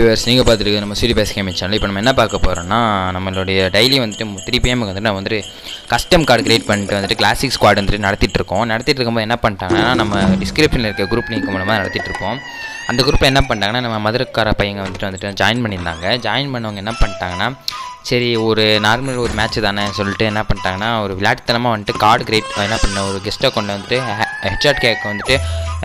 viewers நீங்கள் பார்த்துருக்கு நம்ம சூரிய பேஸ் கேமிங் சேனல் இப்போ நம்ம என்ன பார்க்க போகிறோம்னா நம்மளுடைய டெய்லி வந்துட்டு த்ரீ பிஎம்க்கு வந்துட்டு நம்ம வந்துட்டு கஸ்டம் கார்டு கிரியேட் பண்ணிட்டு வந்துட்டு கிளாசிக் ஸ்குவாட் வந்துட்டு நடத்திட்டு இருக்கோம் நடத்திட்டு இருக்கும்போது என்ன பண்ணிட்டாங்கன்னா நம்ம டிஸ்கிரிப்ஷனில் இருக்க குரூப் லிங்க் மூலமாக நடத்திட்டு இருப்போம் அந்த குரூப்பில் என்ன பண்ணிட்டாங்கன்னா நம்ம மதுரக்கார பையங்க வந்துட்டு வந்துட்டு ஜாயின் பண்ணியிருந்தாங்க ஜாயின் பண்ணவங்க என்ன பண்ணிட்டாங்கன்னா சரி ஒரு நார்மல் ஒரு மேட்ச் தானே சொல்லிட்டு என்ன பண்ணிட்டாங்கன்னா ஒரு விளையாட்டுத்தனமாக வந்துட்டு கார்டு கிரியேட் என்ன பண்ண ஒரு கெஸ்ட்டை கொண்டு வந்துட்டு ஹெட்ஷாட் கேக் வந்துட்டு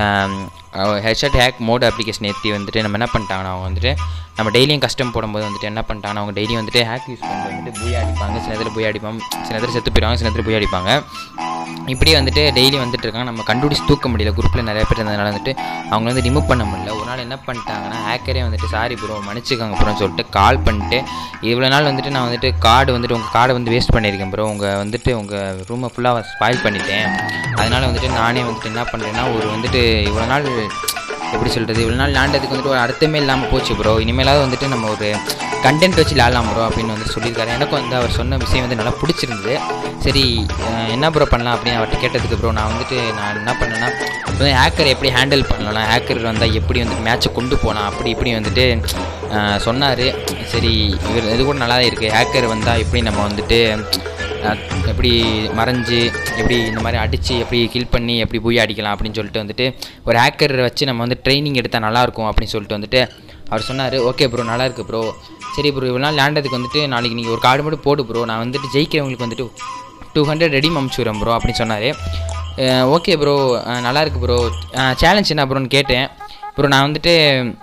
ஹெட்ஷாட் ஹேக் மோட் அப்ளிகேஷன் ஏற்றி வந்துட்டு நம்ம என்ன பண்ணிட்டாங்கன்னா அவங்க வந்துட்டு நம்ம டெய்லியும் கஸ்டம் போடும்போது வந்துட்டு என்ன பண்ணிட்டாங்கன்னா அவங்க டெய்லியும் வந்துட்டு ஹேக் யூஸ் பண்ணிட்டு வந்துட்டு பூயா அடிப்பாங்க சில நேரத்தில் பூயா அடிப்பாங்க சில நேரத்தில் செத்து போயிடுவாங்க சில நேரத்தில் பூயா அடிப்பாங்க இப்படி வந்துட்டு டெய்லி வந்துட்டு இருக்காங்க நம்ம கண்டுபிடிச்சு தூக்க முடியல குரூப்பில் நிறைய பேர் இருந்ததுனால வந்துட்டு அவங்க வந்து ரிமூவ் பண்ண முடியல ஒரு நாள் என்ன பண்ணிட்டாங்கன்னா ஹேக்கரே வந்துட்டு சாரி ப்ரோ மன்னிச்சுக்கோங்க ப்ரோன்னு சொல்லிட்டு கால் பண்ணிட்டு இவ்வளோ நாள் வந்துட்டு நான் வந்துட்டு கார்டு வந்துட்டு உங்கள் கார்டை வந்து வேஸ்ட் பண்ணியிருக்கேன் ப்ரோ உங்கள் வந்துட்டு உங்கள் ரூமை ஃபுல்லாக ஸ்பாயில் பண்ணிட்டேன் அதனால் வந்துட்டு நானே வந்துட்டு என்ன பண்ணுறேன்னா ஒரு வந்துட்டு இவ்வளோ நாள் எப்படி சொல்கிறது இவ்வளோ நாள் விளாண்டதுக்கு வந்துட்டு ஒரு அர்த்தமே இல்லாமல் போச்சு ப்ரோ இனிமேலாவது வந்துட்டு நம்ம ஒரு கண்டென்ட் வச்சு விளாட்லாம் ப்ரோ அப்படின்னு வந்துட்டு சொல்லியிருக்காரு எனக்கும் வந்து அவர் சொன்ன விஷயம் வந்து நல்லா பிடிச்சிருந்தது சரி அஹ் என்ன ப்ரோ பண்ணலாம் அப்படின்னு அவர்கிட்ட கேட்டதுக்கு ப்ரோ நான் வந்துட்டு நான் என்ன பண்ணேன்னா இப்போ ஹேக்கர் எப்படி ஹேண்டில் பண்ணலாம் ஹேக்கர் வந்தால் எப்படி வந்துட்டு மேட்ச்சை கொண்டு போகலாம் அப்படி இப்படி வந்துட்டு சொன்னார் சரி இவர் இது கூட நல்லா தான் இருக்குது ஹேக்கர் வந்தால் எப்படி நம்ம வந்துட்டு அஹ், எப்படி மறைஞ்சு எப்படி இந்த மாதிரி அடித்து எப்படி கில் பண்ணி எப்படி போய் அடிக்கலாம் அப்படின்னு சொல்லிட்டு வந்துட்டு ஒரு ஹேக்கர் வச்சு நம்ம வந்து ட்ரைனிங் எடுத்தால் நல்லாயிருக்கும் அப்படின்னு சொல்லிட்டு வந்துட்டு அவர் சொன்னார் ஓகே ப்ரோ நல்லா இருக்கு ப்ரோ சரி ப்ரோ இவ்வளோ நாள் லேண்டதுக்கு வந்துட்டு நாளைக்கு நீங்கள் ஒரு கார்டு மட்டும் போடு ப்ரோ நான் வந்துட்டு ஜெயிக்கிறவங்களுக்கு வந்துட்டு டூ ஹண்ட்ரட் ரெடி அமுச்சுக்கிறேன் ப்ரோ அப்படின்னு சொன்னார் ஓகே ப்ரோ நல்லா இருக்கு ப்ரோ சேலஞ்ச் என்ன ப்ரோன்னு கேட்டேன் ப்ரோ நான் வந்துட்டு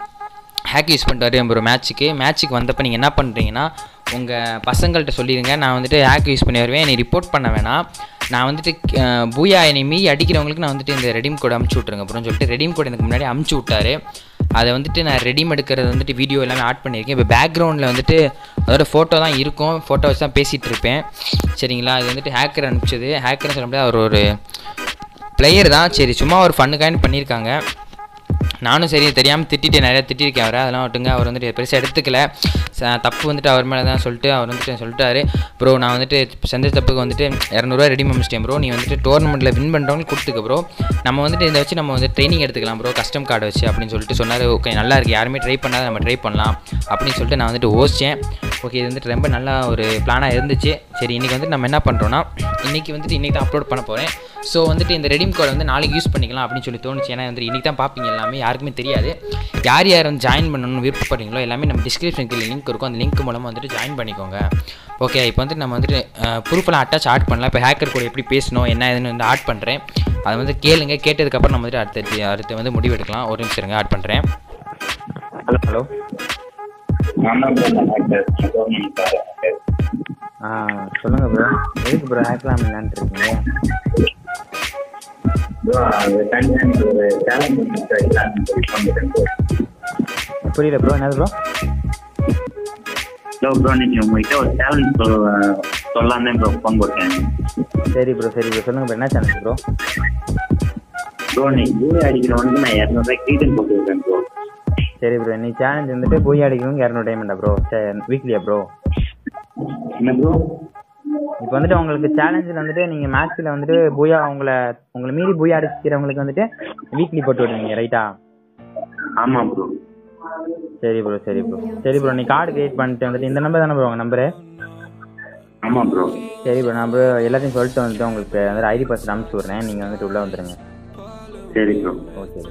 ஹேக் யூஸ் பண்ணிட்டு வரேன் ப்ரோ மேட்ச்சுக்கு மேட்ச்சுக்கு வந்தப்போ நீங்கள் என்ன பண்ணுறீங்கன்னா உங்கள் பசங்கள்கிட்ட சொல்லிடுங்க நான் வந்துட்டு ஹேக் யூஸ் பண்ணி வருவேன் நீ ரிப்போர்ட் பண்ண வேணாம் நான் வந்துட்டு அஹ், பூயா என்னை மீறி அடிக்கிறவங்களுக்கு நான் வந்துட்டு இந்த ரெடீம் கோட் அமுச்சு விட்ருங்க ப்ரோன்னு சொல்லிட்டு ரெடீம் கோட் எனக்கு முன்னாடி அமுச்சு விட்டாரு அதை வந்துட்டு நான் ரெடீம் எடுக்கிறது வந்துட்டு வீடியோ எல்லாமே ஆட் பண்ணியிருக்கேன் இப்போ பேக்ரவுண்டில் வந்துட்டு அதோட ஃபோட்டோ தான் இருக்கும் ஃபோட்டோ வச்சு தான் பேசிகிட்டு இருப்பேன் சரிங்களா இது வந்துட்டு ஹேக்கர் அனுப்பிச்சது ஹேக்கர்னு சொல்ல முடியாது அவர் ஒரு பிளேயர் தான் சரி சும்மா ஒரு ஃபண்ணுக்கான்னு பண்ணியிருக்காங்க நானும் சரி தெரியாமல் திட்டிட்டு நிறையா திட்டிருக்கேன் அவரை அதெல்லாம் விட்டுங்க அவர் வந்துட்டு பெருசாக எடுத்துக்கல ச- தப்பு வந்துட்டு அவர் மேலே தான் சொல்லிட்டு அவர் வந்துட்டு சொல்லிட்டாரு ப்ரோ நான் வந்துட்டு செஞ்ச தப்புக்கு வந்துட்டு இரநூறுவா ரெடி பண்ணிச்சிட்டேன் ப்ரோ நீ வந்துட்டு டோர்னமெண்ட்டில் வின் பண்ணுறவங்களுக்கு கொடுத்துக்க ப்ரோ நம்ம வந்துட்டு இதை வச்சு நம்ம வந்து ட்ரைனிங் எடுத்துக்கலாம் ப்ரோ கஸ்டம் கார்டு வச்சு அப்படின்னு சொல்லிட்டு சொன்னார் ஓகே நல்லா இருக்கு யாருமே ட்ரை பண்ணாத நம்ம ட்ரை பண்ணலாம் அப்படின்னு சொல்லிட்டு நான் வந்துட்டு யோசித்தேன் ஓகே இது வந்துட்டு ரொம்ப நல்லா ஒரு பிளானாக இருந்துச்சு சரி இன்றைக்கி வந்துட்டு நம்ம என்ன பண்ணுறோன்னா இன்றைக்கி வந்துட்டு இன்றைக்கி தான் அப்லோட் பண்ண போகிறேன் ஸோ வந்துட்டு இந்த ரெடீம் கோடை வந்து நாளைக்கு யூஸ் பண்ணிக்கலாம் அப்படின்னு சொல்லி தோணுச்சு ஏன்னா வந்து இன்றைக்கி தான் பார்ப்பீங்க எல்லாமே யாருக்குமே தெரியாது யார் யார் வந்து ஜாயின் பண்ணணும்னு விருப்பப்படுறீங்களோ எல்லாமே நம்ம டிஸ்கிரிப்ஷன் கீழே லிங்க் இருக்கும் அந்த லிங்க் மூலமாக வந்துட்டு ஜாயின் பண்ணிக்கோங்க ஓகே இப்போ வந்துட்டு நம்ம வந்துட்டு ப்ரூஃபெல்லாம் அட்டாச் ஆட் பண்ணலாம் இப்போ ஹேக்கர் கூட எப்படி பேசணும் என்ன ஏதுன்னு வந்து ஆட் பண்ணுறேன் அதை வந்து கேளுங்க கேட்டதுக்கப்புறம் நம்ம வந்துட்டு அடுத்த அடுத்து வந்து முடிவெடுக்கலாம் ஒரு நிமிஷம் இருங்க ஆட் பண்ணுறேன் ஹலோ ஹலோ நான் தான் ப்ரோ டாக்டர் கவர்மெண்ட் டாக்டர் ஆ சொல்லுங்கள் ப்ரோ எதுக்கு ப்ரோ ஹேக்லாம் விளாண்டுருக்கீங்க ப்ரோ அது தனியாக ஒரு சேலஞ்ச் இல்லாமல் பண்ணிட்டேன் ப்ரோ புரியல ப்ரோ என்னது ப்ரோ ஹலோ ப்ரோ நீங்கள் உங்ககிட்ட ஒரு சேலஞ்ச் சொல்ல சொல்லலாம் தான் ப்ரோ ஃபோன் போட்டேன் சரி ப்ரோ சரி ப்ரோ சொல்லுங்கள் ப்ரோ என்ன சேனல் ப்ரோ ப்ரோ நீங்கள் பூமி அடிக்கிறவனுக்கு நான் இரநூறுவா கீட்டன் போட்டு இருக்கேன் ப்ரோ சரி ப்ரோ நீ சேலஞ்ச் வந்துட்டு போய் அடிக்கணும் இரநூறு டைமண்டா ப்ரோ வீக்லியா ப்ரோ என்ன ப்ரோ இப்போ வந்துட்டு உங்களுக்கு சேலஞ்சில் வந்துட்டு நீங்கள் மேட்ச்சில் வந்துட்டு பூயா உங்களை உங்களை மீறி பூயா அடிக்கிறவங்களுக்கு வந்துட்டு வீக்லி போட்டு விடுவீங்க ரைட்டா ஆமாம் ப்ரோ சரி ப்ரோ சரி ப்ரோ சரி ப்ரோ நீ கார்டு கிரியேட் பண்ணிட்டு வந்துட்டு இந்த நம்பர் தானே ப்ரோ உங்கள் நம்பரு ஆமாம் ப்ரோ சரி ப்ரோ நான் bro எல்லாத்தையும் சொல்லிட்டு வந்துட்டு உங்களுக்கு வந்துட்டு ஐடி பாஸ் அனுப்பிச்சி விட்றேன் நீங்கள் வந்துட்டு உள்ளே வந்துடுங்க சரி ப்ரோ ஓகே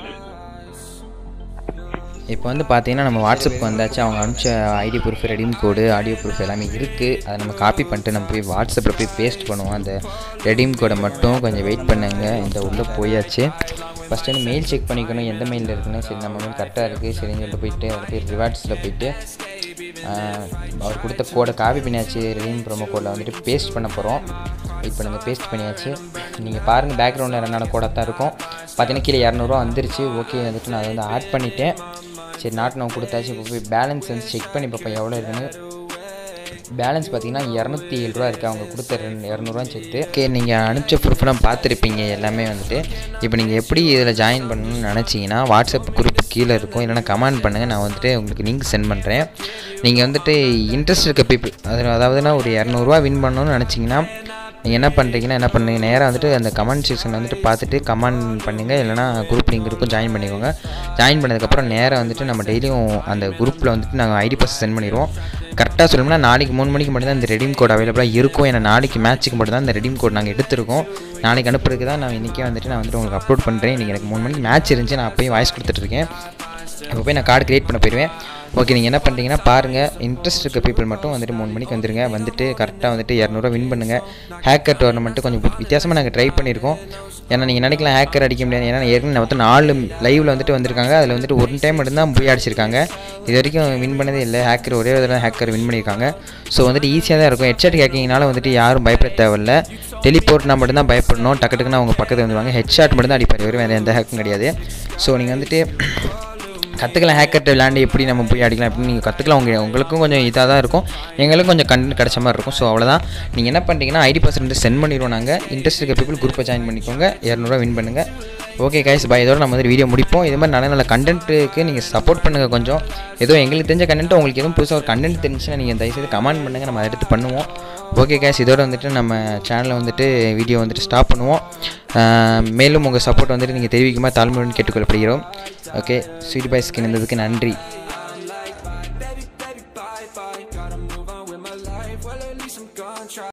இப்போ வந்து பார்த்தீங்கன்னா நம்ம வாட்ஸ்அப்புக்கு வந்தாச்சு அவங்க அனுப்பிச்ச ID proof redeem code audio proof எல்லாமே இருக்குது அதை நம்ம காப்பி பண்ணிட்டு நம்ம போய் வாட்ஸ்அப்பில் போய் பேஸ்ட் பண்ணுவோம் அந்த ரெடீம் கோடை மட்டும் கொஞ்சம் வெயிட் பண்ணுங்க இந்த உள்ளே போயாச்சு ஃபஸ்ட்டு வந்து மெயில் செக் பண்ணிக்கணும் எந்த மெயிலில் இருக்குன்னு சரி நம்ம மெயில் கரெக்டாக இருக்குது சரின்னு சொல்லிட்டு போயிட்டு அதில் போய் ரிவார்ட்ஸில் போயிட்டு ஆஹ், அவர் கொடுத்த கோடை காப்பி பண்ணியாச்சு ரெடீம் ப்ரோமோ கோடில் வந்துட்டு பேஸ்ட் பண்ண போகிறோம் வெயிட் பண்ணுங்கள் பேஸ்ட் பண்ணியாச்சு நீங்கள் பாருங்கள் பேக்ரவுண்டில் ரெண்டான கோடாக தான் இருக்கும் பார்த்தீங்கன்னா கீழே இரநூறுவா வந்துருச்சு ஓகே வந்துட்டு நான் அதை வந்து ஆட் பண்ணிட்டேன் சரி நாட்டு நான் கொடுத்தாச்சு இப்போ போய் பேலன்ஸ் வந்து செக் பண்ணி பார்ப்போம் எவ்வளோ இருக்குன்னு பேலன்ஸ் பார்த்தீங்கன்னா இரநூத்தி ஏழு ரூபா இருக்குது அவங்க கொடுத்த ரெண்டு இரநூறுவா சேர்த்து ஓகே நீங்கள் அனுப்பிச்ச ப்ரூஃப்லாம் பார்த்துருப்பீங்க எல்லாமே வந்துட்டு இப்போ நீங்கள் எப்படி இதில் ஜாயின் பண்ணணும்னு நினச்சிங்கன்னா வாட்ஸ்அப் குரூப் கீழே இருக்கும் இல்லைனா கமெண்ட் பண்ணுங்கள் நான் வந்துட்டு உங்களுக்கு லிங்க் சென்ட் பண்ணுறேன் நீங்கள் வந்துட்டு இன்ட்ரெஸ்ட் இருக்க பீப்புள் அது அதாவதுனா ஒரு இரநூறுவா வின் பண்ணணும்னு நினச்சிங்கன்னா நீங்கள் என்ன பண்ணுறீங்கன்னா என்ன பண்ணுறீங்க நேராக வந்துட்டு அந்த கமெண்ட் செக்ஷனில் வந்துட்டு பார்த்துட்டு கமெண்ட் பண்ணுங்க இல்லைனா குரூப் லிங்க் இருக்கும் ஜாயின் பண்ணிக்கோங்க ஜாயின் பண்ணதுக்கப்புறம் நேராக வந்துட்டு நம்ம டெய்லியும் அந்த குரூப்பில் வந்துட்டு நாங்கள் ஐடி பாஸ் சென்ட் பண்ணிடுவோம் கரெக்டாக சொல்லணும்னா நாளைக்கு மூணு மணிக்கு மட்டும் தான் இந்த ரெடீம் கோட் அவைலபிளாக இருக்கும் ஏன்னா நாளைக்கு மேட்ச்சுக்கு மட்டும் தான் இந்த ரெடீம் கோட் நாங்கள் எடுத்திருக்கோம் நாளைக்கு அனுப்புறதுக்கு தான் நான் இன்றைக்கே வந்துட்டு நான் வந்துட்டு உங்களுக்கு அப்லோட் பண்ணுறேன் இன்றைக்கி எனக்கு மூணு மணிக்கு மேட்ச் இருந்துச்சு நான் அப்போயும் வாய்ஸ் கொடுத்துட்ருக்கேன் இப்போ போய் நான் கார்டு க்ரியேட் பண்ண போயிடுவேன் ஓகே நீங்கள் என்ன பண்ணுறீங்கன்னா பாருங்கள் இன்ட்ரெஸ்ட் இருக்க பீப்புள் மட்டும் வந்துட்டு மூணு மணிக்கு வந்துருங்க வந்துட்டு கரெக்டாக வந்துட்டு இரநூறுவா வின் பண்ணுங்கள் ஹேக்கர் டோர்னமெண்ட்டு கொஞ்சம் வித்தியாசமாக நாங்கள் ட்ரை பண்ணியிருக்கோம் ஏன்னா நீங்கள் நினைக்கலாம் ஹேக்கர் அடிக்க முடியாது ஏன்னா ஏற்கனவே மொத்தம் நாலு லைவில் வந்துட்டு வந்திருக்காங்க அதில் வந்துட்டு ஒரு டைம் மட்டும்தான் போய் அடிச்சிருக்காங்க இது வரைக்கும் வின் பண்ணதே இல்லை ஹேக்கர் ஒரே ஒரு தடவை ஹேக்கர் வின் பண்ணியிருக்காங்க ஸோ வந்துட்டு ஈஸியாக தான் இருக்கும் ஹெட்ஷாட் ஹேக்கிங்னால வந்துட்டு யாரும் பயப்பட தேவையில்ல டெலிபோர்ட்னா மட்டும்தான் பயப்படணும் டக்கு டக்குன்னு அவங்க பக்கத்தில் வந்துருவாங்க ஹெட்ஷாட் மட்டும் தான் அடிப்பார் வேறு வேறு எந்த ஹேக்கும் கிடையாது ஸோ நீங்கள் வந்துட்டு கற்றுக்கலாம் ஹேக்கர்ட்ட விளையாண்டு எப்படி நம்ம போய் அடிக்கலாம் அப்படின்னு நீங்கள் கற்றுக்கலாம் உங்க உங்களுக்கும் கொஞ்சம் இதாக தான் இருக்கும் எங்களுக்கும் கொஞ்சம் கண்டென்ட் கிடச்ச மாதிரி இருக்கும் ஸோ அவ்வளோதான் நீங்கள் என்ன பண்ணுறீங்கன்னா ஐடி பாஸ் ரெண்டு சென்ட் பண்ணிடுவோம் நாங்கள் இன்ட்ரெஸ்ட் இருக்க பீப்புள் குரூப்பை ஜாயின் பண்ணிக்கோங்க இரநூறுவா வின் பண்ணுங்கள் ஓகே கைஸ் பை இதோட நம்ம வந்து வீடியோ முடிப்போம் இது மாதிரி நல்ல நல்ல கண்டென்ட்டுக்கு நீங்கள் சப்போர்ட் பண்ணுங்கள் கொஞ்சம் ஏதோ எங்களுக்கு தெரிஞ்ச கண்டென்ட் உங்களுக்கு எதுவும் புதுசாக ஒரு கண்டென்ட் தெரிஞ்சுன்னா நீங்கள் தயவுசெய்து கமெண்ட் பண்ணுங்கள் நம்ம அதை எடுத்து பண்ணுவோம் ஓகே கேஸ் இதோட வந்துட்டு நம்ம சேனலில் வந்துட்டு வீடியோ வந்துட்டு ஸ்டாப் பண்ணுவோம் ஆஹ் மேலும் உங்கள் சப்போர்ட் வந்துட்டு நீங்கள் தெரிவிக்குமா தாழ்மையுடன் கேட்டுக்கொள்ளப்படுகிறோம் ஓகே ஸ்வீட் பாய் ஸ்கின் இருந்ததுக்கு நன்றி